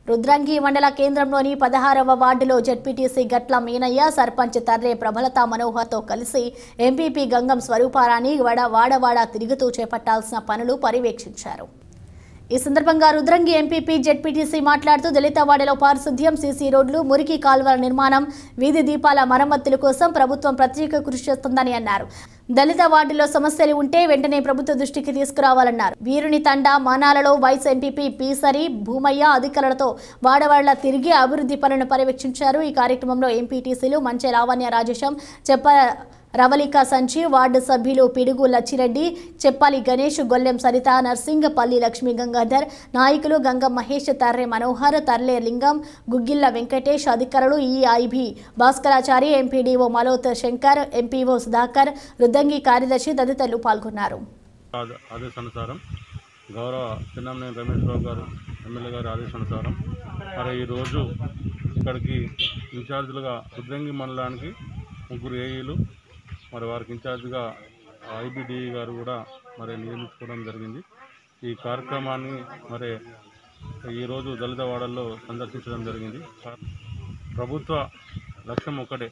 రుద్రంగి మండల కేంద్రంలోని పదహారవ వార్డులో జెడ్పీటీసీ గట్ల మీనయ్య సర్పంచ్ తర్రే ప్రభలత మనోహర్తో కలిసి ఎంపీపీ గంగం స్వరూపారాణి వడ వాడవాడ తిరుగుతూ చేపట్టాల్సిన పనులు పర్యవేక్షించారు ఈ సందర్భంగా రుద్రంగి ఎంపీపీ జెడ్పీటీసీ మాట్లాడుతూ దళితవాడలో పారిశుద్ధ్యం సీసీ రోడ్లు మురికి కాలువల నిర్మాణం వీధి దీపాల మరమ్మతుల కోసం ప్రభుత్వం ప్రత్యేక కృషి చేస్తుందని అన్నారు దళిత వార్డులో సమస్యలు ఉంటే వెంటనే ప్రభుత్వ దృష్టికి తీసుకురావాలన్నారు వీరుని తండా మానాలలో వైస్ ఎంపీపీ పీసరి భూమయ్య అధికారులతో వాడవాడల తిరిగి అభివృద్ధి పనులను పర్యవేక్షించారు ఈ కార్యక్రమంలో ఎంపీటీసీలు మంచె లావణ్య రాజేశం చెప్ప రవళిక సంచి వార్డు సభ్యులు పిడుగు లచ్చిరెడ్డి చెప్పాలి గణేష్ గొల్లెం సరిత నర్సింగ్ పల్లి లక్ష్మీ గంగాధర్ నాయకులు గంగం మహేష్ తర్రె మనోహర్ తర్లే లింగం గుగ్గిల్ల వెంకటేష్ అధికారులు EIB Bhaskarachari MPDO Maloth Shankar MPO Sudhakar Ruddangi కార్యదర్శి తదితరులు పాల్గొన్నారు ఆద- ఆదేశానుసారం గౌరవ చిన్నంనేని రమేష్ బాబు గారు ఎమ్మెల్యే గారి ఆదేశానుసారం మరి ఈరోజు ఇక్కడికి ఇన్ఛార్జీలుగా రుద్రంగి మండలానికి ముగ్గురు ఏఈలు మరి వారికి ఇన్ఛార్జిగా ఐబిడిఈ గారు కూడా మరి నియమించుకోవడం జరిగింది ఈ కార్యక్రమాన్ని మరి ఈరోజు దళిత వాడల్లో సందర్శించడం జరిగింది ప్రభుత్వ లక్ష్యం ఒకటే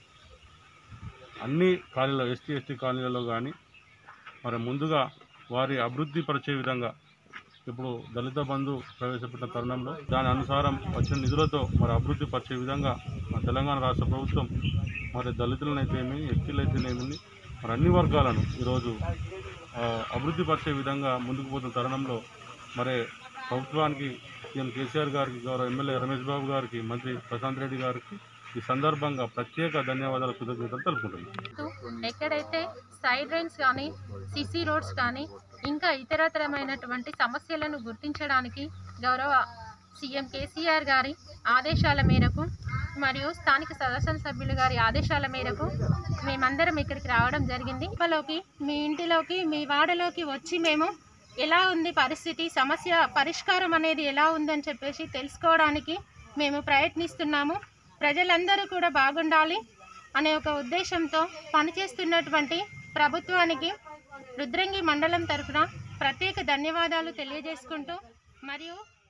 అన్ని కాలనీలో ఎస్టీ ఎస్టీ కాలనీలలో కానీ మరి ముందుగా వారి అభివృద్ధి పరిచే విధంగా ఇప్పుడు దళిత బంధు ప్రవేశపెట్టిన తరుణంలో దాని అనుసారం వచ్చిన నిధులతో మరి అభివృద్ధి పరిచే విధంగా మన తెలంగాణ రాష్ట్ర ప్రభుత్వం మరి దళితులనైతేమి ఎస్టీలైతేనేమి మరి అన్ని వర్గాలను ఈరోజు ఆ, అభివృద్ధి పరిచే విధంగా ముందుకు పోతున్న తరుణంలో మరి ప్రభుత్వానికి సీఎం కేసీఆర్ గారికి గౌరవ ఎమ్మెల్యే రమేష్ బాబు గారికి మంత్రి ప్రశాంత్ రెడ్డి గారికి ఈ సందర్భంగా ప్రత్యేక ధన్యవాదాలు కృతజ్ఞతలు తెలుపుకుంటున్నాను ఎక్కడైతే సైడ్ డ్రైన్స్ కానీ సిసి రోడ్స్ కానీ ఇంకా ఇతరతరమైనటువంటి సమస్యలను గుర్తించడానికి గౌరవ సీఎం కేసీఆర్ గారి ఆదేశాల మేరకు మరియు స్థానిక శాసనసభ్యులు గారి ఆదేశాల మేరకు మేమందరం ఇక్కడికి రావడం జరిగింది ఇంట్లోకి మీ ఇంటిలోకి మీ వాడలోకి వచ్చి మేము ఎలా ఉంది పరిస్థితి సమస్య పరిష్కారం అనేది ఎలా ఉందని చెప్పేసి తెలుసుకోవడానికి మేము ప్రయత్నిస్తున్నాము ప్రజలందరూ కూడా బాగుండాలి అనే ఒక ఉద్దేశంతో పనిచేస్తున్నటువంటి ప్రభుత్వానికి రుద్రంగి మండలం తరఫున ప్రత్యేక ధన్యవాదాలు తెలియజేసుకుంటూ మరియు